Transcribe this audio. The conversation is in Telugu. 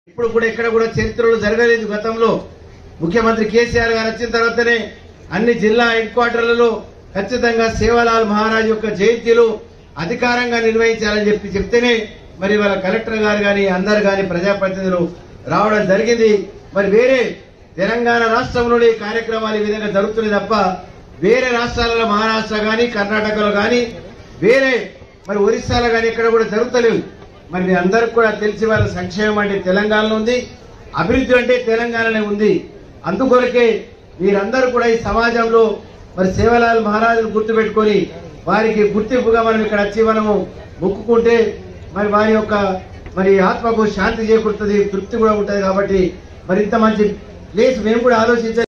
ఇప్పుడు కూడా ఎక్కడ కూడా చరిత్రలో జరగలేదు గతంలో ముఖ్యమంత్రి కేసీఆర్ గారు వచ్చిన తర్వాతనే అన్ని జిల్లా హెడ్ క్వార్టర్లలో ఖచ్చితంగా సేవలాల్ మహారాజ్ యొక్క జయంతిలు అధికారంగా నిర్వహించాలని చెప్పి చెప్తేనే మరి వాళ్ళ కలెక్టర్ గారు కానీ అందరు కానీ ప్రజాప్రతినిధులు రావడం జరిగింది మరి వేరే తెలంగాణ రాష్ట్రంలోని ఈ కార్యక్రమాలు ఈ విధంగా జరుగుతున్నాయి తప్ప వేరే రాష్ట్రాలలో మహారాష్ట్ర కానీ కర్ణాటకలో కానీ వేరే మరి ఒరిస్సాలో కానీ ఇక్కడ కూడా జరుగుతలేవు మరి మీ అందరికి కూడా తెలిసి వాళ్ళ సంక్షేమం అంటే తెలంగాణలో ఉంది అభివృద్ధి అంటే తెలంగాణలో ఉంది అందుకొరకే మీరందరూ కూడా ఈ సమాజంలో మరి సేవలాల్ మహారాజును గుర్తుపెట్టుకొని వారికి గుర్తింపుగా మనం ఇక్కడ వచ్చి మనము మొక్కుకుంటే మరి వారి యొక్క మరి ఆత్మకు శాంతి చేకూరుతుంది తృప్తి కూడా ఉంటుంది కాబట్టి మరి ఇంత మంచి ప్లేస్ మేము కూడా ఆలోచించాలి